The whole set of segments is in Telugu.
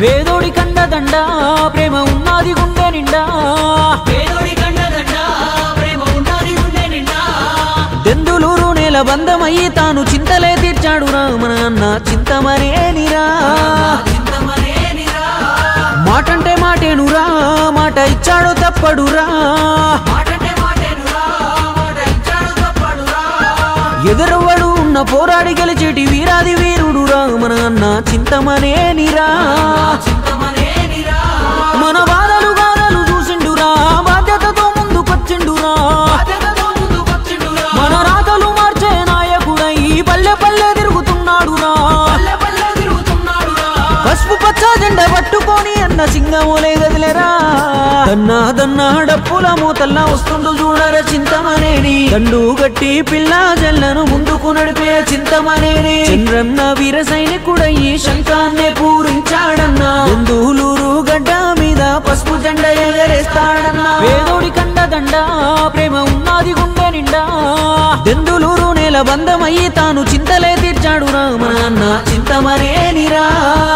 పేదోడి కండదండ ప్రేమ ఉన్నది గుండె నిండా పేదోడి కండదండ ప్రేమ ఉన్నది గుండె నిండా దెందులూరు నేల బంధమయ్యి తాను చింతలే తీర్చాడు రామన అన్న చింతమనేనిరా చింతమనేనిరా మాటంటే మాటేనురా మాట ఇచ్చాడు తప్పడురా మాటంటే మాటేనురా మాట ఇచ్చాడు తప్పడురా ఎదురవ్వడు ఉన్న పోరాడి గెలిచేటి వీరాది వీరుడు రామన అన్న చింతమనేనిరా చింతమనేనిరా మన బాధలు గాథలు చూసిండురా బాధ్యతతో ముందుకొచ్చిండురా బాధ్యతతో ముందుకొచ్చిండురా మన రాతలు మార్చే నాయకుడై పల్లె పల్లె తిరుగుతున్నాడురా పల్లె పల్లె తిరుగుతున్నాడురా పసుపు పచ్చ జెండ పట్టుకొని అన్న సింగములే గదిలేరా దన్నా దన్నా డప్పుల మూతల్లా వస్తుండు చూడర చింతమనేని దండు గట్టి పిల్ల జల్లను ముందుకు నడిపే చింతమనేని చంద్రన్న వీర సైనికుడయ్యి శంఖాన్నే పూరించాడన్నా బంధువులూరు గడ్డ మీద పసుపు జెండ ఎగరేస్తాడన్నా వేదోడి కండదండ ప్రేమ ఉన్నది గుండె నిండా దెందులూరు నేల బంధమయ్యి తాను చింతలే తీర్చాడు రామన అన్న చింతమనేనిరా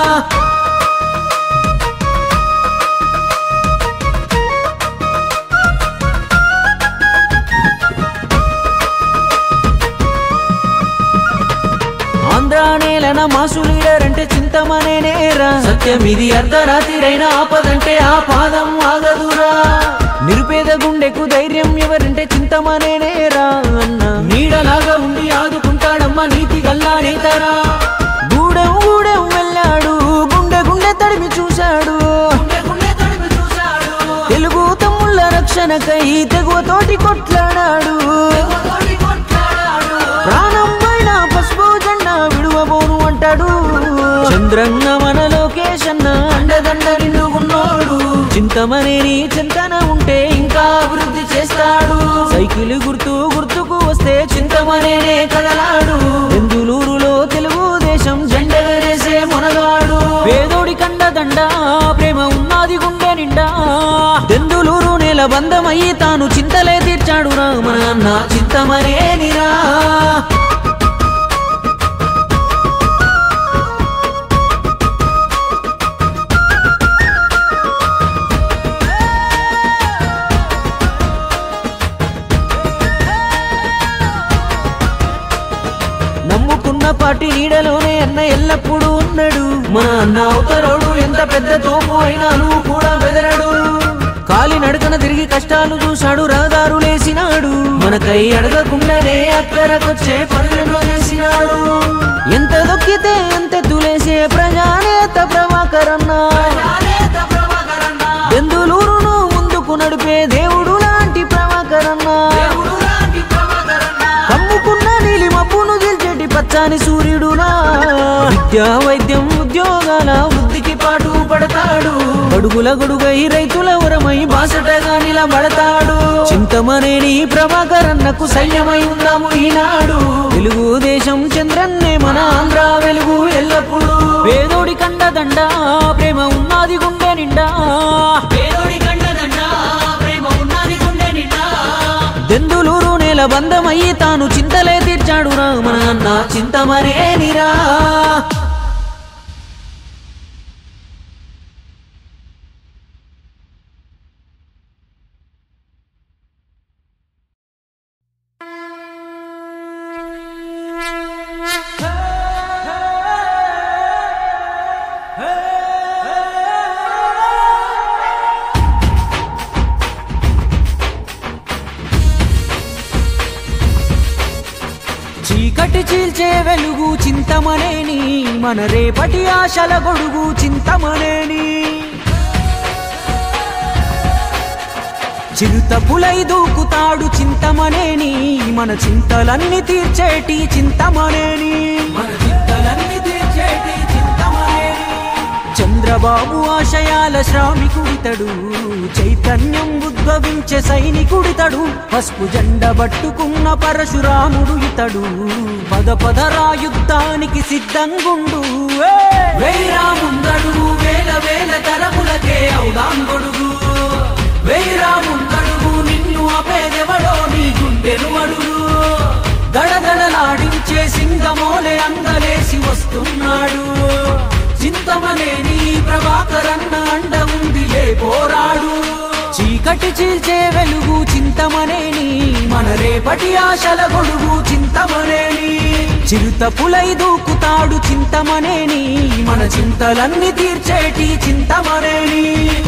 ఆంధ్ర నేలన మాసు లీడర్ అంటే చింతమనేనేరా సత్యం ఇది అర్ధరాత్రిరైన ఆపదంటే ఆ పాదం ఆగదురా నిరుపేద గుండెకు ధైర్యం ఎవరంటే చింతమనేనేరా అన్న నీడలాగా ఉండి ఆదుకుంటాడమ్మ నీతి గల్లా నేతరా గూడెం గూడెం వెళ్ళాడు గుండె గుండె తడిమి చూశాడు గుండె గుండె తడిమి చూశాడు తెలుగు తమ్ముళ్ళ రక్షణకై తెగువతోటి కొట్లాడాడు తోడి కొట్లాడాడు ప్రాణం పైన పసుపు జెండా విడువబోను అంటాడు చంద్రంగ మన లోకేష్ అన్న అండదండ నిండుకున్నాడు చింతమనేని చింతన ఉంటే ఇంకా అభివృద్ధి చేస్తాడు సైకిల్ గుర్తు గుర్తుకు వస్తే చింతమనేనే కదలాడు బెందులూరులో తెలుగుదేశం జెండా వేసే మునగాడు పేదోడి కండదండ ప్రేమ ఉన్నది గుండె నిండా దెందులూరు నేల బంధమయ్యి తాను చింతలే తీర్చాడు రామన అన్న చింతమనేనిరా నమ్ముకున్న పాటి నీడలోనే అన్న ఎల్లప్పుడూ ఉన్నాడు మన అన్న అవతరోడు ఎంత పెద్ద తోపు అయినా నువ్వు కూడా బెదరడు కాలి నడకన తిరిగి కష్టాలు చూశాడు రహదారులేసినాడు మనకై అడగకుండానే అక్కరకొచ్చే పనులను చేసినాడు ఎంత దొక్కితే ఎంత తులేసే ప్రజానేత ప్రభాకరన్న నానేత ప్రభాకరన్న బెందులూరును ముందుకు నడిపే దేవుడు లాంటి ప్రభాకరన్న దేవుడు లాంటి ప్రభాకరన్న కమ్ముకున్న నీలి మబ్బును గెలిచేటి పచ్చాని సూర్యుడునా విద్యా వైద్యం ఉద్యోగాల వృద్ధికి పాటు పడతాడు గడుగుల గొడుగై రైతుల వరమై బాసటగా నిలబడతాడు చింతమనేని ప్రభాకరన్నకు సైన్యమై ఉందాము ఈనాడు తెలుగుదేశం చంద్రన్నే మన ఆంధ్ర వెలుగు ఎల్లప్పుడూ పేదోడి కండదండ ప్రేమ ఉన్నది గుండె నిండా పేదోడి కండదండ ప్రేమ ఉన్నది గుండె నిండా దెందులూరు నేల బంధమయ్యి తాను చింతలే తీర్చాడు రామన అన్న చింతమనేనిరా చీకటి చీల్చే వెలుగు చింతమనేని మన రేపటి ఆశల గొడుగు చింతమనేని చిరుత పులై దూకుతాడు చింతమనేని మన చింతలన్నీ తీర్చేటి చింతమనేని మన చింతలన్నీ తీర్చేటి చింతమనేని చంద్రబాబు ఆశయాల శ్రామికుడితడు చైతన్యం ఉద్భవించే సైనికుడితడు పసుపు జెండ పట్టుకున్న పరశురాముడు ఇతడు పద పదరా యుద్ధానికి సిద్ధంగుండు ఏ! వేరా ముందడుగు వేల వేల తరములకే అవుదాం గొడుగు వేరా ముందడుగు నిన్ను అపేదెవడో నీ గుండెను అడుగు దడదడలాడించే సింగమోలే అందలేసి వస్తున్నాడు చింతమనేని ప్రభాకరన్న అండ ఉందిలే పోరాడు చీకటి చీల్చే వెలుగు చింతమనేని మన రేపటి ఆశల గొడుగు చింతమనేని చిరుత పులై దూకుతాడు చింతమనేని మన చింతలన్నీ తీర్చేటి చింతమనేని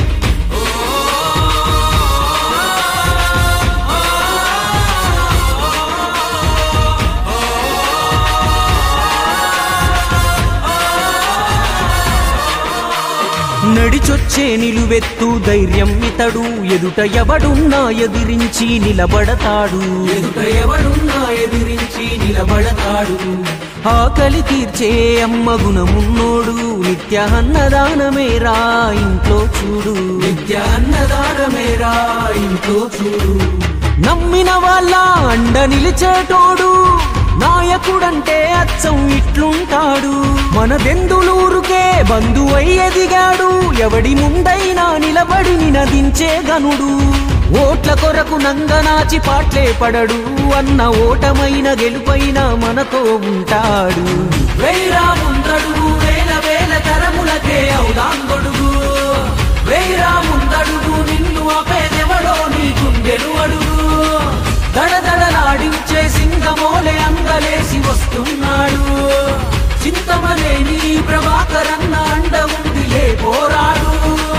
నడిచొచ్చే నిలువెత్తు ధైర్యం ఇతడు ఎదుట ఎవడున్నా ఎదిరించి నిలబడతాడు ఎదుట ఎవడున్నా ఎదిరించి నిలబడతాడు ఆకలి తీర్చే అమ్మ గుణమున్నోడు నిత్య అన్నదానమేరా ఇంట్లో చూడు నిత్య అన్నదానమేరా ఇంట్లో చూడు నమ్మిన వాళ్ళ అండ నిలిచేటోడు నాయకుడంటే అచ్చం ఇట్లుంటాడు మన బెందులూరుకే బంధువై ఎదిగాడు ఎవడి ముందైనా నిలబడి నినదించే గనుడు ఓట్ల కొరకు నంగనాచి పాట్లే పడడు అన్న ఓటమైన గెలుపైన మనతో ఉంటాడు వేరా ముందడుగు వేల వేల తరములకే అవుదాంగొడుగు వేరా ముందడుగు నిన్ను ఆపేదెవడో నీ గుండెలు అడుగు దడదడలాడించే సింగమోలే అంగలేసి వస్తున్నాడు చింతమలేని ప్రభాకరన్న అండ ఉందిలే పోరాడు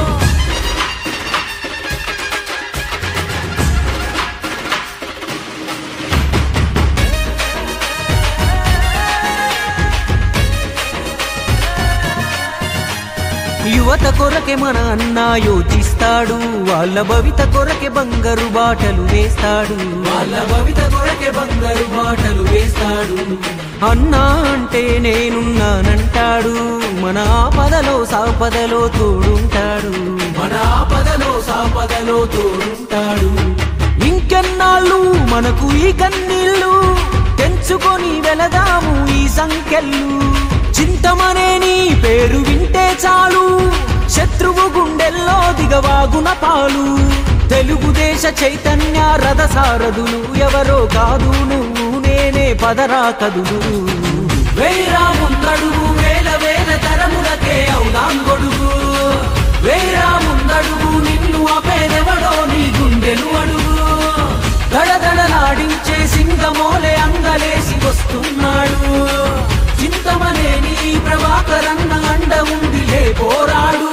యువత కొరకే మన అన్న యోచిస్తాడు వాళ్ళ భవిత కొరకే బంగారు బాటలు వేస్తాడు వాళ్ళ భవిత కొరకే బంగారు బాటలు వేస్తాడు అన్నా అంటే నేనున్నానంటాడు మన ఆపదలో సాపదలో తోడుంటాడు మన ఆపదలో సాపదలో తోడుంటాడు ఇంకెన్నాళ్ళు మనకు ఈ కన్నీళ్ళు తెంచుకొని వెళదాము ఈ సంఖ్యలు చింతమనేని పేరు వింటే చాలు శత్రువు గుండెల్లో దిగవాగున పాలు తెలుగుదేశ చైతన్య రథ సారథులు ఎవరో కాదు నువ్వు నేనే పదరా కదులు వేరా ముందడుగు వేల వేల తరములకే అవుదాం గొడుగు వేరా ముందడుగు నిన్ను ఆపేదెవడో నీ గుండెలు అడుగు దడదడలాడించే సింగమోలే అంగలేసి వస్తున్నాడు చింతమనేని ప్రభాకరన్న అండ ఉందిలే పోరాడు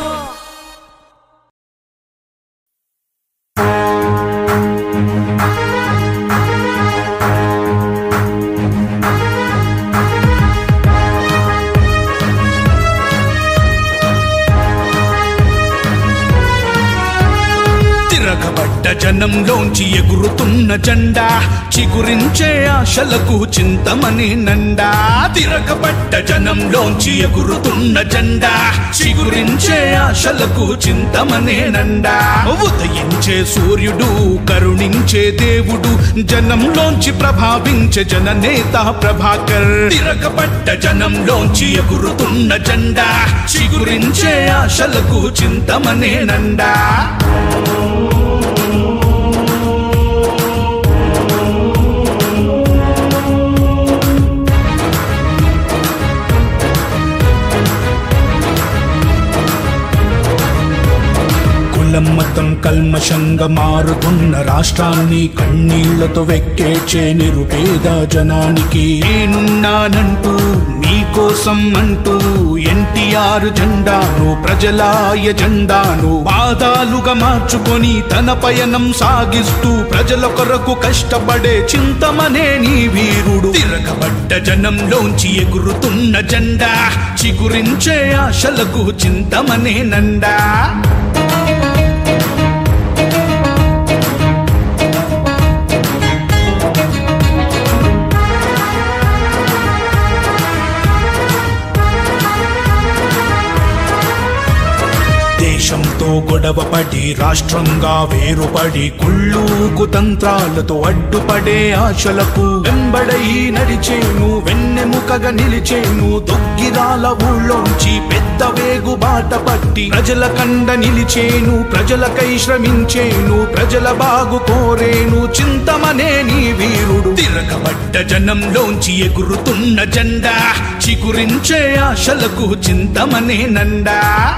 తిరగబడ్డ జనంలోంచి ఎగురుతున్న జెండా చిగురించే ఆశలకు చింతమని నండా తిరగబడ్డ జనంలోంచి ఎగురుతున్న జెండా చిగురించే ఆశలకు చింతమనే నండా ఉదయించే సూర్యుడు కరుణించే దేవుడు జనంలోంచి ప్రభావించే జననేత ప్రభాకర్ తిరగబడ్డ జనంలోంచి ఎగురుతున్న జెండా చిగురించే ఆశలకు చింతమనే నండా కులం మతం కల్మషంగా మారుతున్న రాష్ట్రాన్ని కన్నీళ్లతో వెక్కేచే నిరుపేద జనానికి నేనున్నానంటూ నీకోసం అంటూ ఎన్టీఆర్ జెండాను ప్రజలాయ జెండాను పాదాలుగా మార్చుకొని తన పయనం సాగిస్తూ ప్రజల కొరకు కష్టపడే చింతమనే నీ వీరుడు తిరగబడ్డ జనంలోంచి ఎగురుతున్న జెండా చిగురించే ఆశలకు చింతమనే నండా దేశంతో ఏదో గొడవ పడి రాష్ట్రంగా వేరుపడి కుళ్ళూకు తంత్రాలతో అడ్డుపడే ఆశలకు వెంబడై నడిచేను వెన్నెముకగా నిలిచేను దొగ్గిరాల ఊళ్ళోంచి పెద్ద వేగు బాట పట్టి ప్రజల కండ నిలిచేను ప్రజలకై శ్రమించేను ప్రజల బాగు కోరేను చింతమనే నీ వీరుడు తిరగబడ్డ జనంలోంచి ఎగురుతున్న జెండా చిగురించే ఆశలకు చింతమనే నండా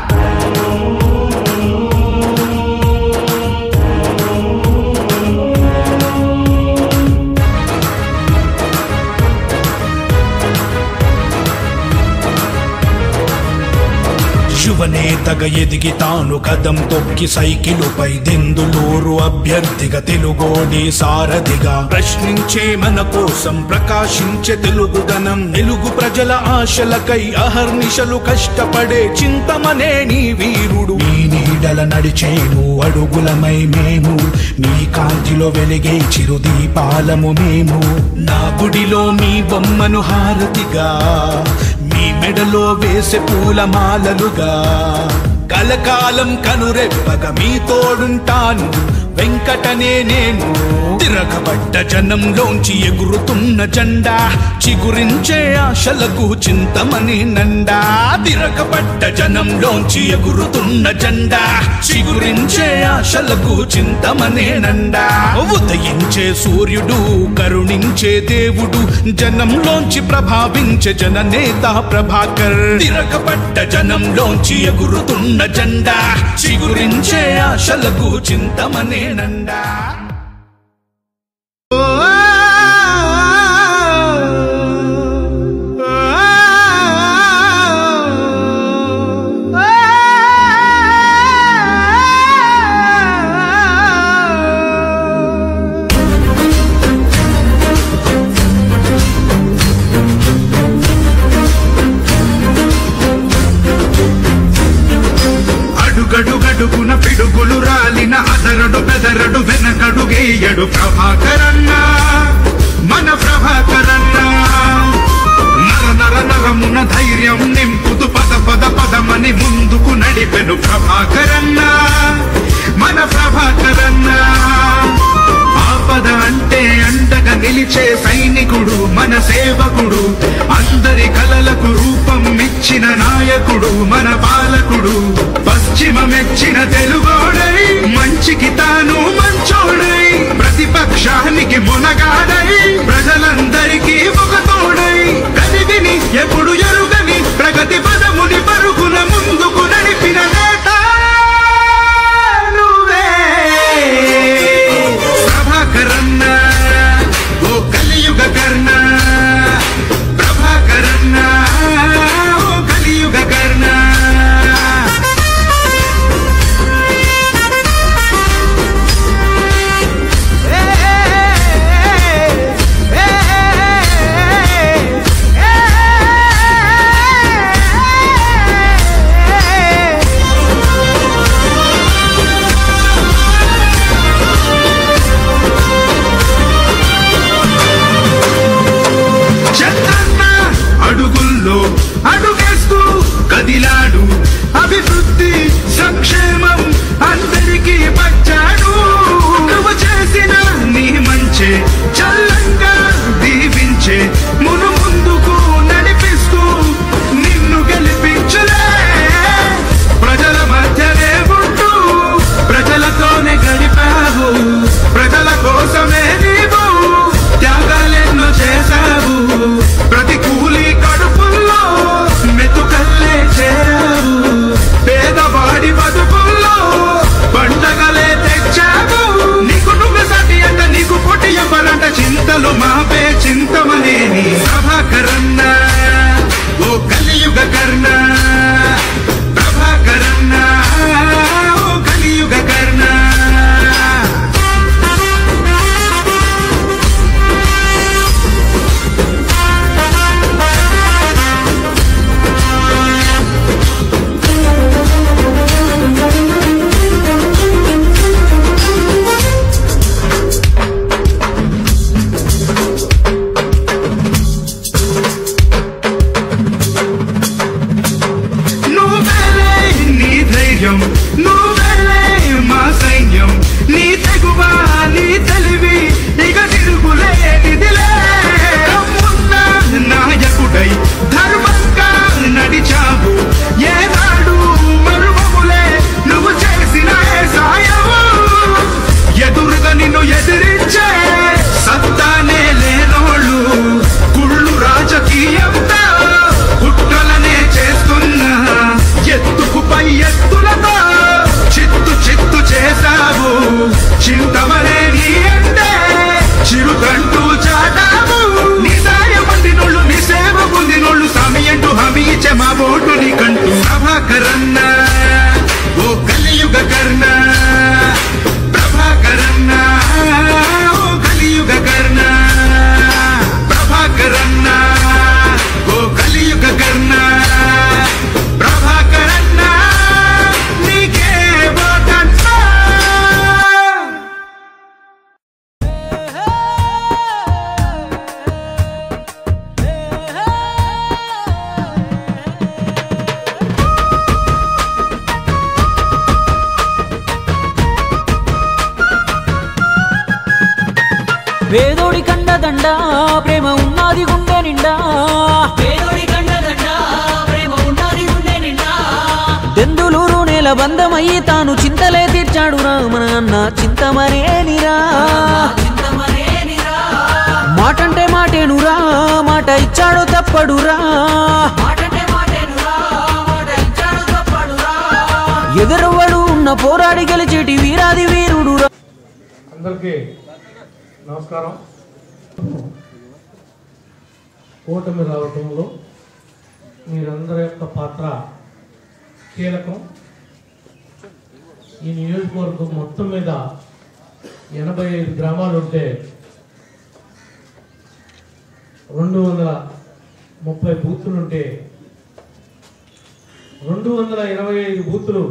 యువనేతగా ఎదిగి తాను కదం తొక్కి సైకిలుపై దెందులూరు అభ్యర్థిగా తెలుగోడి సారథిగా ప్రశ్నించే మన కోసం ప్రకాశించే తెలుగుదనం తెలుగు ప్రజల ఆశలకై అహర్నిశలు కష్టపడే చింతమనే నీ వీరుడు నీ నీడల నడిచేను అడుగులమై మేము నీ కాంతిలో వెలిగే చిరు దీపాలము మేము నా గుడిలో మీ బొమ్మను హారతిగా మీ మెడలో వేసే పూలమాలలుగా కలకాలం కనురెప్పగా మీ తోడుంటాను వెంకటనే నేను తిరగబడ్డ జనంలోంచి ఎగురుతున్న జెండా చిగురించే ఆశలకు చింతమని నండా తిరగబడ్డ జనంలోంచి ఎగురుతున్న జెండా చిగురించే ఆశలకు చింతమనే నండా ఉదయించే సూర్యుడు కరుణించే దేవుడు జనంలోంచి ప్రభావించే జననేత ప్రభాకర్ తిరగబడ్డ జనంలోంచి ఎగురుతున్న జెండా చిగురించే ఆశలకు చింతమనే నండా అడుగడుగడుగున పిడుగులు రాలిన అదరడు బెదరడు వెనకడు గేయడు ప్రభాకరన్న మన ప్రభాకరన్న నర నర నరమున ధైర్యం నింపుతూ పద పద పదమని ముందుకు నడిపెను ప్రభాకరన్న మన ప్రభాకరన్న ఆపద అంటే అండగా నిలిచే సైనికుడు మన సేవకుడు అందరి కలలకు రూపం ఇచ్చిన నాయకుడు మన పాలకుడు పశ్చిమ మెచ్చిన తెలుగోడై మంచికి తాను మంచోడై ప్రతిపక్షానికి మునగాడై ప్రజలందరికీ ఒక తోడై కదివిని ఎప్పుడు ఎరుగని ప్రగతి పదముని పరుగున ముందుకు నడిపిన నేత నువ్వే ప్రభాకరన్న ఓ కలియుగ కర్ణ ప్రభాకరన్న ఓ కలియుగ కర్ణ ఏ ఓటుని కంటూ ప్రభాకరన్న ఓ కలియుగ కర్ణ ప్రభాకరన్న ఓ కలియుగ కర్ణ ప్రభాకరన్న ఓ కలియుగ కర్ణ ప్రభాకరన్న నీకే ఓటన్నా వేదోడి కండదండ ప్రేమ ఉన్నది గుండె నిండా పేదోడి కండదండ ప్రేమ ఉన్నది గుండె నిండా దెందులూరు నేల బంధమయ్యి తాను చింతలే తీర్చాడు రా మన అన్న చింతమనేనిరా చింతమనేనిరా మాటంటే మాటేనురా మాట ఇచ్చాడు తప్పడురా మాటంటే మాటేనురా మాట ఇచ్చాడు తప్పడురా ఎదురవ్వడు ఉన్న పోరాడి గెలిచేటి వీరాది వీరుడురా అందరికీ నమస్కారం కూటమి రావటంలో మీరందరి యొక్క పాత్ర కీలకం ఈ నియోజకవర్గం మొత్తం మీద ఎనభై ఐదు గ్రామాలు ఉంటే రెండు వందల ముప్పై బూతులు ఉంటే రెండు వందల ఇరవై ఐదు బూతులు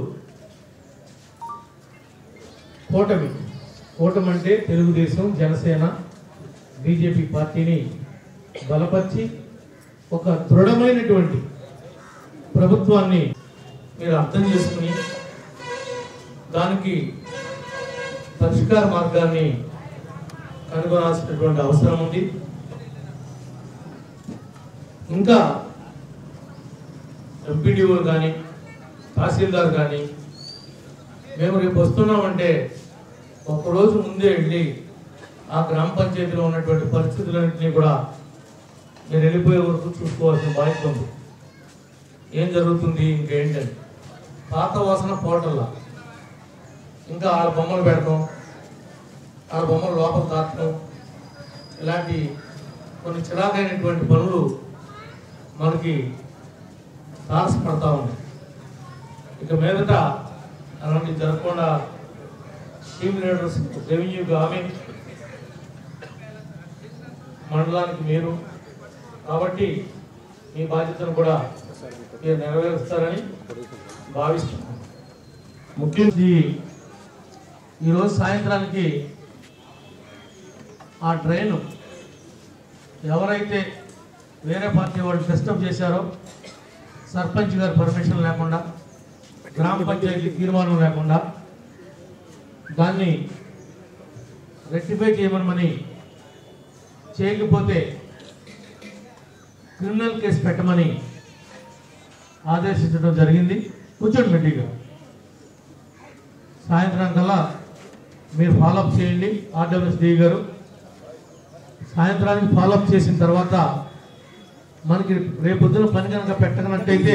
కూటమి కూటమి అంటే తెలుగుదేశం జనసేన బీజేపీ పార్టీని బలపరిచి ఒక దృఢమైనటువంటి ప్రభుత్వాన్ని మీరు అర్థం చేసుకుని దానికి పరిష్కార మార్గాన్ని కనుగొనాల్సినటువంటి అవసరం ఉంది ఇంకా ఎంపీడీఓలు కానీ తహసీల్దార్ కానీ మేము రేపు వస్తున్నామంటే ఒకరోజు ముందే వెళ్ళి ఆ గ్రామ పంచాయతీలో ఉన్నటువంటి పరిస్థితులన్నింటినీ కూడా మీరు వెళ్ళిపోయే వరకు చూసుకోవాల్సిన బాధ్యత ఉంది ఏం జరుగుతుంది ఇంకేంటని పాత వాసన పోటల్లా ఇంకా ఆడ బొమ్మలు పెడతాం ఆడ బొమ్మలు లోపల తాకటం ఇలాంటి కొన్ని చిరాకైనటువంటి పనులు మనకి తారసపడతా ఉన్నాయి ఇక మీదట అలాంటి జరగకుండా టీమ్ లీడర్స్ రెవెన్యూకి ఆమె మండలానికి మీరు కాబట్టి మీ బాధ్యతను కూడా మీరు నెరవేరుస్తారని భావిస్తున్నాను ముఖ్యంగా ఈ- ఈరోజు సాయంత్రానికి ఆ ట్రైన్ ఎవరైతే వేరే పార్టీ వాళ్ళు డిస్టర్బ్ చేశారో సర్పంచ్ గారి పర్మిషన్ లేకుండా గ్రామ పంచాయతీ తీర్మానం లేకుండా దాన్ని రెక్టిఫై చేయమని చేయకపోతే క్రిమినల్ కేసు పెట్టమని ఆదేశించడం జరిగింది కూర్చోండి మెట్టిగా సాయంత్రం కల్లా మీరు ఫాలోఅప్ చేయండి ఆర్డబ్ల్యూఎస్డి గారు సాయంత్రానికి ఫాలోఅప్ చేసిన తర్వాత మనకి రేపొద్దున పని కనుక పెట్టనట్టయితే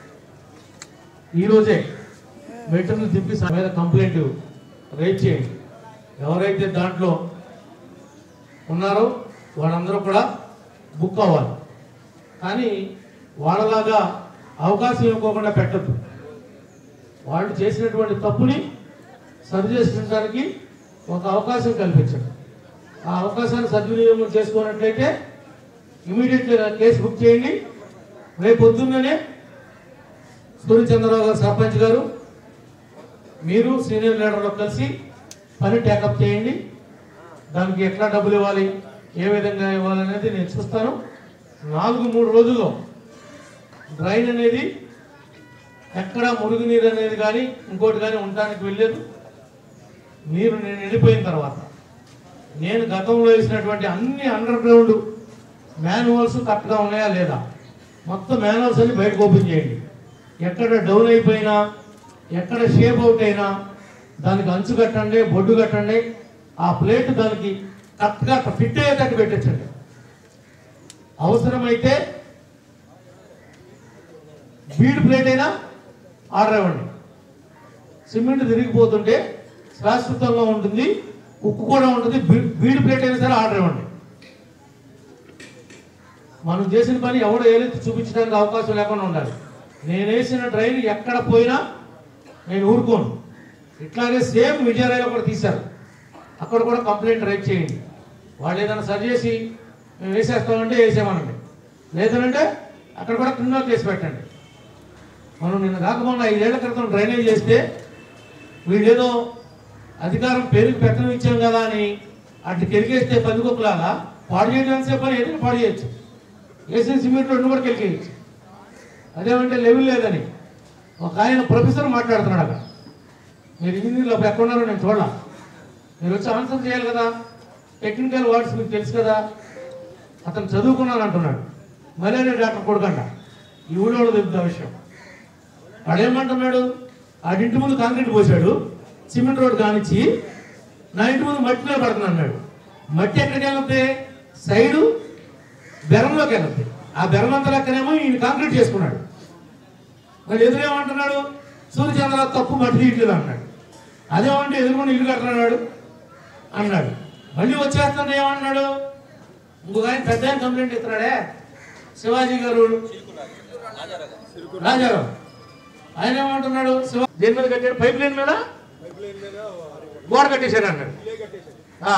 ఈరోజే మీటర్లు తిప్పి సా- మీద కంప్లైంట్ రేజ్ చేయండి ఎవరైతే దాంట్లో ఉన్నారో వాళ్ళందరూ కూడా బుక్ అవ్వాలి కానీ వాళ్ళలాగా అవకాశం ఇవ్వకుండా పెట్టద్దు వాళ్ళు చేసినటువంటి తప్పుని సరి చేసుకుంటానికి ఒక అవకాశం కల్పించండి ఆ అవకాశాన్ని సద్వినియోగం చేసుకున్నట్లయితే ఇమీడియట్గా కేసు బుక్ చేయండి రేపు పొద్దున్ననే సూర్య చంద్రరావు గారు సర్పంచ్ గారు మీరు సీనియర్ లీడర్లో కలిసి పని టేకప్ చేయండి దానికి ఎట్లా డబ్బులు ఇవ్వాలి ఏ విధంగా ఇవ్వాలి అనేది నేను చూస్తాను నాలుగు మూడు రోజుల్లో డ్రైన్ అనేది ఎక్కడ మురుగునీరు అనేది కానీ ఇంకోటి కానీ ఉండడానికి వెళ్ళలేదు నీరు నేను వెళ్ళిపోయిన తర్వాత నేను గతంలో వేసినటువంటి అన్ని అండర్ గ్రౌండ్ మాన్యువల్స్ కరెక్ట్గా ఉన్నాయా లేదా మొత్తం మాన్యువల్స్ అన్ని బయటకు ఓపెన్ చేయండి ఎక్కడ డౌన్ అయిపోయినా ఎక్కడ షేప్ అవుట్ అయినా దానికి అంచు కట్టండి బొడ్డు కట్టండి ఆ ప్లేట్ దానికి కరెక్ట్గా ఫిట్ అయ్యేటట్టు పెట్టించండి అవసరమైతే బీడ్ ప్లేట్ అయినా ఆర్డర్ ఇవ్వండి సిమెంట్ తిరిగిపోతుంటే శాశ్వతంగా ఉంటుంది ఉక్కు కూడా ఉంటుంది బీ- బీడ్ ప్లేట్ అయినా సరే ఆర్డర్ ఇవ్వండి మనం చేసిన పని ఎవడో ఏలెత్తి చూపించడానికి అవకాశం లేకుండా ఉండాలి నేను వేసిన డ్రైన్ ఎక్కడ పోయినా నేను ఊరుకోను ఇట్లాగే సేమ్ విజయరాయలో కూడా తీశారు అక్కడ కూడా కంప్లైంట్ రైట్ చేయండి వాళ్ళు ఏదైనా సరి చేసి మేము వేసేస్తామంటే వేసేమనండి లేదనంటే అక్కడ కూడా క్రిమినల్ కేసు పెట్టండి మనం నిన్న కాకపోయినా ఐదేళ్ల క్రితం డ్రైనేజ్ చేస్తే వీళ్ళేదో అధికారం పేరుకి పెట్టడం ఇచ్చాం కదా అని అటు కెలిగేస్తే పందికొక్కులాగా పాడు చేయడానికి సేపు అని ఏదైనా పాడు చేయొచ్చు వేసిన సిమెంట్ రెండు కూడా కెలిగేయచ్చు అదేమంటే లెవెల్ లేదని ఒక ఆయన ప్రొఫెసర్ మాట్లాడుతున్నాడు అక్కడ మీరు ఇంజనీర్లు అప్పుడు ఎక్కడ ఉన్నారో నేను చూడాల మీరు వచ్చి ఆన్సర్ చేయాలి కదా టెక్నికల్ వర్డ్స్ మీకు తెలుసు కదా అతను చదువుకున్నాను అంటున్నాడు మలేరియా డాక్టర్ కొడుకంట ఈ ఊళ్ళో తెలుపుతా విషయం వాడేమంటున్నాడు ఆడింటి ముందు కాంక్రీట్ పోసాడు సిమెంట్ రోడ్ కానిచ్చి నా ఇంటి ముందు మట్టి మీద పడుతున్నా అన్నాడు మట్టి ఎక్కడికి వెళ్తే సైడు బెరంలోకి వెళ్తే ఆ బెరం అంతా లెక్కనేమో ఈయన కాంక్రీట్ చేసుకున్నాడు మరి ఎదురేమంటున్నాడు సూర్యచంద్ర తప్పు మట్టి తీయట్లేదు అన్నాడు అదేమంటే ఎదురుకొని ఇల్లు కట్టున్నాడు అన్నాడు మళ్ళీ వచ్చేస్తాను ఏమన్నాడు ఇంకొక ఆయన పెద్ద ఆయన కంప్లైంట్ ఇస్తున్నాడే శివాజీ గారు రాజారావు ఆయన ఏమంటున్నాడు శివ దేని మీద కట్టాడు పైప్ లైన్ మీద గోడ కట్టేశాడు అన్నాడు ఆ.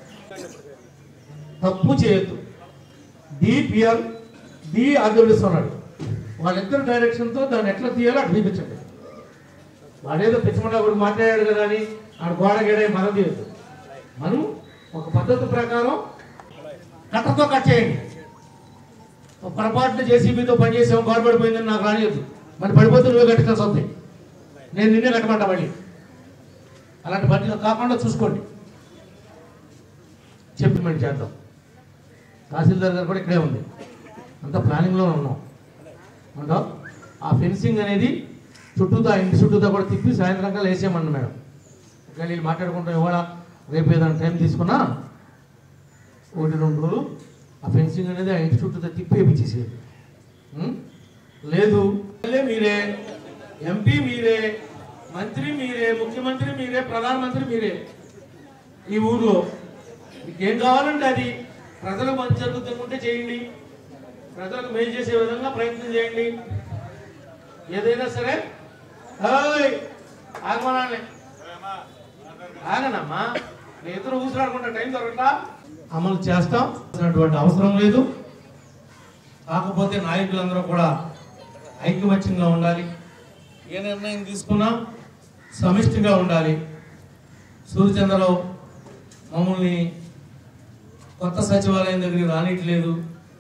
తప్పు చేయొద్దు డిపిఎల్ డి ఆర్డర్స్తున్నాడు వాళ్ళిద్దరు డైరెక్షన్తో దాన్ని ఎట్లా తీయాలో అట్లా చూపించండి వాడేదో పిచ్చమండా కూడా మాట్లాడాడు కదా అని ఆడు గోడ గేడే మనం తీయద్దు మనం ఒక పద్ధతి ప్రకారం కట్టతో కట్ చేయండి ఒక పొరపాటున జేసీబీతో పనిచేసాం గోడ పడిపోయిందని నాకు రానియద్దు మరి పడిపోతే నువ్వే కట్టించాల్సి వస్తాయి నేను నిన్నే కట్టమంటా మళ్ళీ అలాంటి పని కాకుండా చూసుకోండి చెప్పి మరి చేద్దాం తహసీల్దార్ గారు కూడా ఇక్కడే ఉంది అంతా ప్లానింగ్లో ఉన్నాం అంటే ఆ ఫెన్సింగ్ అనేది చుట్టూతా ఇంటి చుట్టూతా కూడా తిప్పి సాయంత్రం కల్లా వేసేయమన్నా మేడం ఒకవేళ వీళ్ళు మాట్లాడుకుంటాం ఇవాళ రేపు ఏదైనా టైం తీసుకున్నా ఒకటి రెండు రోజులు ఆ ఫెన్సింగ్ అనేది ఆ ఇంటి చుట్టూతా తిప్పి వేపించేసేది ఉం? లేదు ఎమ్మెల్యే మీరే ఎంపీ మీరే మంత్రి మీరే ముఖ్యమంత్రి మీరే ప్రధానమంత్రి మీరే ఈ ఊర్లో మీకు ఏం కావాలంటే అది ప్రజలకు మంచి జరుగుతుంటే చేయండి ప్రజలకు మేలు చేసే విధంగా ప్రయత్నం చేయండి ఏదైనా సరే ఓయ్, ఆగమనాలి ఆగనమ్మా మీ ఇద్దరు ఊసలాడుకుంటే టైం దొరకట అమలు చేస్తాం అటువంటి అవసరం లేదు కాకపోతే నాయకులందరూ కూడా ఐకమత్యంగా ఉండాలి ఏ నిర్ణయం తీసుకున్నా సమిష్టిగా ఉండాలి సూర్యచంద్రరావు మమ్మల్ని కొత్త సచివాలయం దగ్గరికి రానిట్లేదు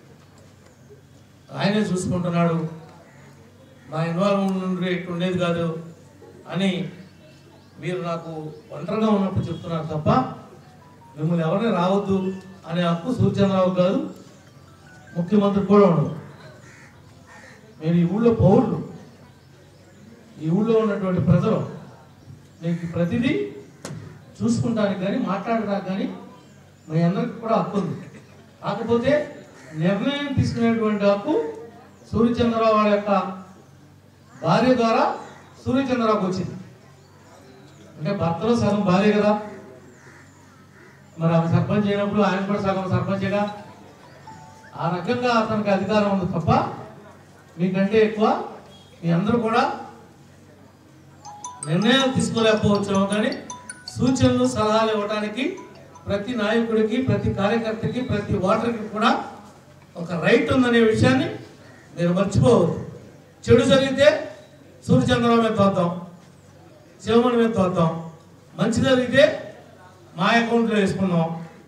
ఆయనే చూసుకుంటున్నాడు మా ఇన్వాల్వ్మెంట్ ఇట్లా ఉండేది కాదు అని మీరు నాకు ఒంటరిగా ఉన్నప్పుడు చెప్తున్నారు తప్ప మిమ్మల్ని ఎవరిని రావద్దు అనే హక్కు సూర్యచంద్రరావు కాదు ముఖ్యమంత్రి కూడా ఉండదు మీరు ఈ ఊళ్ళో పౌరులు ఈ ఊళ్ళో ఉన్నటువంటి ప్రజలు మీకు ప్రతిదీ చూసుకుంటానికి కానీ మాట్లాడడానికి కానీ మీ అందరికి కూడా హక్కు ఉంది కాకపోతే నిర్ణయం తీసుకునేటువంటి హక్కు సూర్యచంద్రరావు వారి యొక్క భార్య ద్వారా సూర్యచంద్రరావుకి వచ్చింది అంటే భర్తలో సగం భార్య కదా మరి ఆమె సర్పంచ్ అయినప్పుడు ఆయన కూడా సగం సర్పంచేగా ఆ రకంగా అతనికి అధికారం ఉంది తప్ప మీకంటే ఎక్కువ మీ అందరూ కూడా నిర్ణయాలు తీసుకోలేకపోవచ్చాము కానీ సూచనలు సలహాలు ఇవ్వడానికి ప్రతి నాయకుడికి ప్రతి కార్యకర్తకి ప్రతి ఓటర్కి కూడా ఒక రైట్ ఉందనే విషయాన్ని మీరు మర్చిపోవద్దు చెడు జరిగితే సూర్యచంద్రరావు మీద తోద్దాం శివమణి మీద తోద్దాం మంచి జరిగితే మా అకౌంట్లో వేసుకుందాం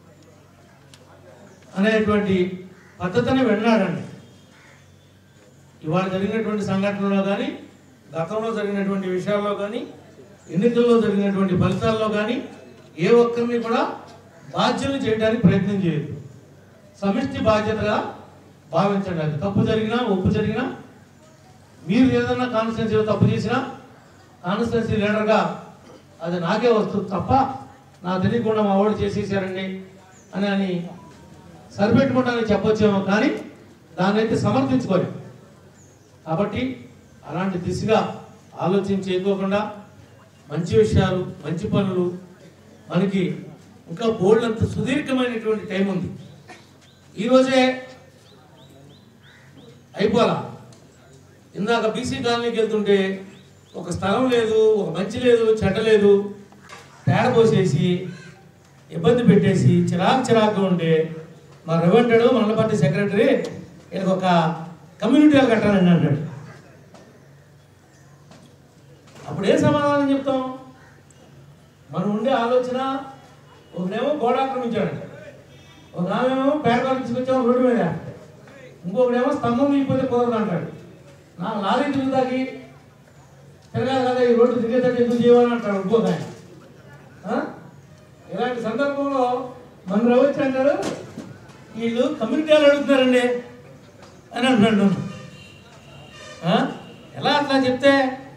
అనేటువంటి పద్ధతిని వెళ్ళాడండి ఇవాళ జరిగినటువంటి సంఘటనలో కానీ గతంలో జరిగినటువంటి విషయాల్లో కానీ ఎన్నికల్లో జరిగినటువంటి ఫలితాల్లో కానీ ఏ ఒక్కరిని కూడా బాధ్యులు చేయడానికి ప్రయత్నం చేయదు సమిష్టి బాధ్యతగా భావించండి అది తప్పు జరిగినా ఒప్పు జరిగినా మీరు ఏదన్నా కాన్స్టిట్యున్సీలో తప్పు చేసినా కాన్స్టిట్యున్సీ లీడర్గా అది నాకే వస్తుంది తప్ప నా తెలియకుండా మా వాడు చేసేసారండి అని అని సరిపెట్టుకోవడానికి చెప్పొచ్చేమో కానీ దాన్ని అయితే సమర్థించుకోలేము కాబట్టి అలాంటి దిశగా ఆలోచన చేయకోకుండా మంచి విషయాలు మంచి పనులు మనకి ఇంకా బోర్డు అంత సుదీర్ఘమైనటువంటి టైం ఉంది ఈరోజే అయిపోలా ఇందాక బీసీ కాలనీకి వెళ్తుంటే ఒక స్థలం లేదు ఒక మంచి లేదు చెడ్డ లేదు పేడ పోసేసి ఇబ్బంది పెట్టేసి చిరాకు చిరాకుగా ఉంటే మా రెవెంటాడు మండల పార్టీ సెక్రటరీ ఈయనకు ఒక కమ్యూనిటీ హాల్ కట్టాలండి అన్నాడు అప్పుడు ఏం సమాధానం చెప్తాం మనం ఉండే ఆలోచన ఒకనేమో గోడ ఆక్రమించాడు ఒక ఆమెమో పేడకాలు తీసుకొచ్చాము రోడ్డు మీద ఇంకొకడేమో స్తంభం మిగిలిపోతే కుదరదు అంటాడు నా లారీ తిరుగుతాకి తిరగాలి కదా ఈ రోడ్డు తిరిగేటట్టు ఎందుకు చేయాలని అంటాడు ఇంకొక ఆయన ఆ? ఇలాంటి సందర్భంలో మన రవచ్చు అంటారు వీళ్ళు కమ్యూనిటీ వాళ్ళు అడుగుతున్నారండి అని అంటున్నాడు నన్ను. ఆ? ఎలా అట్లా చెప్తే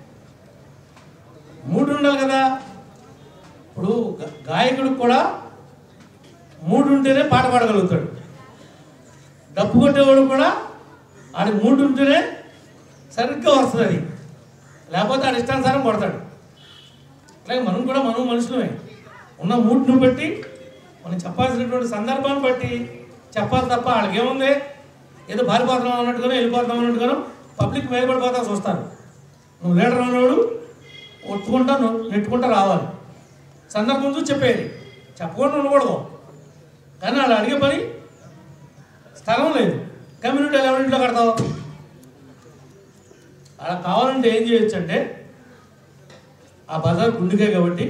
మూడు ఉండాలి కదా ఇప్పుడు గ- గాయకుడికి కూడా మూడు ఉంటేనే పాట పాడగలుగుతాడు డప్పు కొట్టేవాడు కూడా ఆడికి మూడు ఉంటేనే సరిగ్గా వస్తుంది అది లేకపోతే ఆడి ఇష్టానుసారం కొడతాడు అలాగే మనం కూడా మనం మనుషులమే ఉన్న మూడ్ను బట్టి మనం చెప్పాల్సినటువంటి సందర్భాన్ని బట్టి చెప్పాలి తప్ప వాళ్ళకి ఏముంది ఏదో పారిపోతున్నాం అన్నట్టుగానో వెళ్ళిపోతున్నాం అన్నట్టుగానో పబ్లిక్ మీద పడిపోతా చూస్తారు నువ్వు లీడర్ ఉన్నవాడు ఒట్టుకుంటా నువ్వు నెట్టుకుంటా రావాలి సందర్భం చూసి చెప్పేది చెప్పకుండా ఉండకూడదు కానీ వాళ్ళు అడిగే పని స్థలం లేదు కమ్యూనిటీ ఎవరింట్లో కడతావు అలా కావాలంటే ఏం చేయొచ్చు అంటే ఆ బజార్ గుండెకే కాబట్టి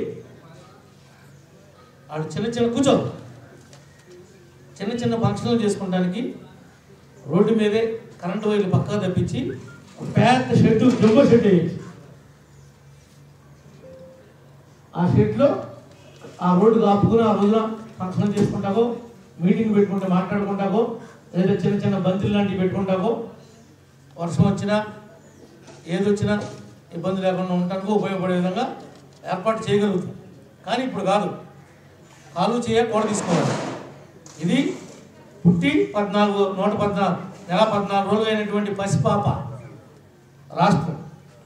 ఆడు చిన్న చిన్న కూర్చో చిన్న చిన్న ఫంక్షన్లు చేసుకోవడానికి రోడ్డు మీదే కరెంటు వైర్లు పక్కగా తప్పించి ఒక పెద్ద షెడ్ జంబో షెడ్ వేయచ్చు ఆ షెడ్లో ఆ రోడ్డు ఆపుకుని ఆ రోజున ఫంక్షన్ చేసుకుంటాకో మీటింగ్ పెట్టుకుంటే మాట్లాడుకుంటాకో లేదా చిన్న చిన్న బంతులు లాంటివి పెట్టుకుంటాకో వర్షం వచ్చినా ఏది వచ్చినా ఇబ్బంది లేకుండా ఉండటానికి ఉపయోగపడే విధంగా ఏర్పాటు చేయగలుగుతాం కానీ ఇప్పుడు కాదు కాలు చేయ కూడ తీసుకోవాలి ఇది పుట్టి పద్నాలుగు నూట పద్నాలుగు నెల పద్నాలుగు రోజులు అయినటువంటి పసిపాప రాష్ట్రం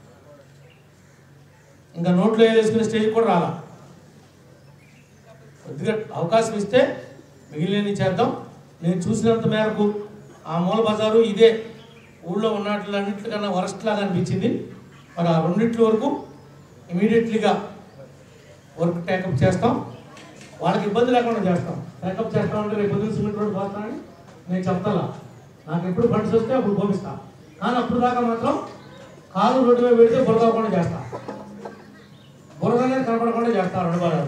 ఇంకా నోట్లో వేసుకునే స్టేజ్ కూడా రాలా కొద్దిగా అవకాశం ఇస్తే మిగిలినవి చేద్దాం నేను చూసినంత మేరకు ఆ మూల బజారు ఇదే ఊళ్ళో ఉన్నట్లన్నింటికన్నా వరస్ట్ లాగా అనిపించింది మరి ఆ రెండిట్ల వరకు ఇమీడియట్లీగా వర్క్ టేకప్ చేస్తాం వాళ్ళకి ఇబ్బంది లేకుండా చేస్తాం టేకప్ చేస్తామంటే రేపు పొద్దున్న సిమెంట్ రోడ్ పోతానని నేను చెప్తాను నాకు ఎప్పుడు ఫండ్స్ వస్తే అప్పుడు పంపిస్తా కానీ అప్పుడు దాకా మాత్రం కాలు రోడ్డు మీద పెడితే బురద అవ్వకుండా చేస్తా బురద అనేది కనపడకుండా చేస్తారు రెండు బాగా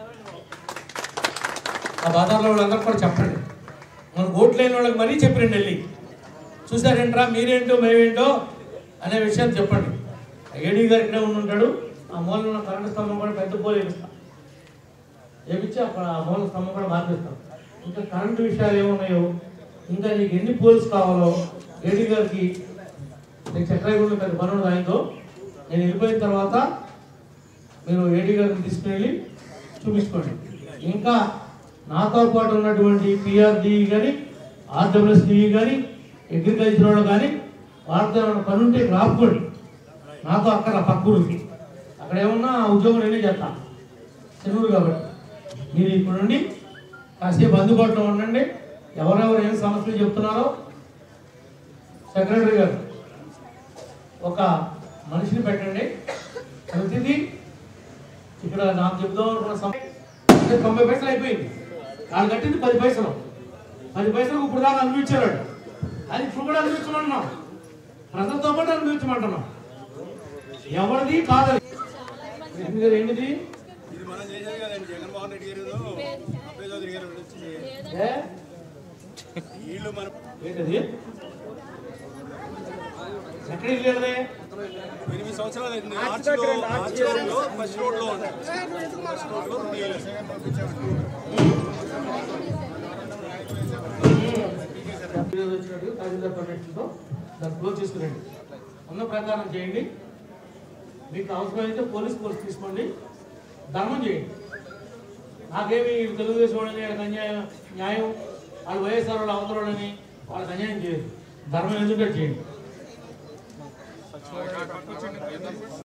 ఆ బజార్లో వాళ్ళందరూ కూడా చెప్పండి మన ఓట్లు లేని వాళ్ళకి మరీ చెప్పండి వెళ్ళి చూసారేంట్రా మీరేంటో మేమేంటో అనే విషయం చెప్పండి ఏడీ గారు ఇక్కడే ఉండి ఉంటాడు ఆ మూల ఉన్న కరెంటు స్తంభం కూడా పెద్ద పోలు వేపిస్తాం వేపించి అక్కడ ఆ మూల స్తంభం కూడా మార్పిస్తాం ఇంకా కరెంటు విషయాలు ఏమున్నాయో ఇంకా నీకు ఎన్ని పోల్స్ కావాలో ఏడీ గారికి నేను చక్రాయగూడలో పెద్ద పని ఉంది ఆయనతో నేను వెళ్ళిపోయిన తర్వాత మీరు ఏడీ గారిని తీసుకుని వెళ్ళి చూపించుకోండి ఇంకా నాతో పాటు ఉన్నటువంటి పిఆర్డి కానీ ఆర్డబ్ల్యూఎస్డిఈ కానీ అగ్రికల్చర్ వాళ్ళు కానీ వాళ్ళతో ఏమైనా పని ఉంటే ఇక్కడ ఆపుకోండి నాతో అక్కడ పక్కూరికి అక్కడ ఏమన్నా ఆ ఉద్యోగం నేనే చేస్తా చెన్నూరు కాబట్టి మీరు ఇప్పుడు నుండి కాసేపు అందుబాటులో ఉండండి ఎవరెవరు ఏం సమస్యలు చెప్తున్నారో సెక్రటరీ గారు ఒక మనిషిని పెట్టండి ప్రతిదీ ఇక్కడ నాకు చెప్దాం అనుకున్న సమయం అంటే తొంభై పైసలు అయిపోయింది వాళ్ళు కట్టింది పది పైసలు పది పైసలకు ఇప్పుడు దాకా అనుభవించారు వాడు. అది ఇప్పుడు కూడా అనుభవించమంటున్నాం ప్రజలతో పాటు అనుభవించమంటున్నాం ఎవరిది కాదు ఏంటి గారు ఏంటిది ఇది మనం చేసేది కదండి జగన్మోహన్ రెడ్డి గారు అబ్బాయి చౌదరి గారు వచ్చి ఏ? వీళ్ళు మన ఏంటది ఎక్కడ ఇల్లేదే ఎనిమిది సంవత్సరాలు అయింది మార్చిలో మార్చిలో ఫస్ట్ రోడ్లో ఉంది ఫస్ట్ రోడ్లో రెండు వేలు ఈరోజు వచ్చినట్టు తహసీల్దార్ పర్మిషన్తో దాన్ని క్లోజ్ చేసుకురండి ఉన్న ప్రకారం చేయండి మీకు అవసరమైతే పోలీస్ ఫోర్స్ తీసుకోండి ధర్మం చేయండి నాకేమి తెలుగుదేశం వాళ్ళని వాళ్ళకి అన్యాయం న్యాయం వాళ్ళు వైఎస్ఆర్ వాళ్ళు అవసరాలని వాళ్ళకి అన్యాయం చేయదు ధర్మం ఎందుకంటే చేయండి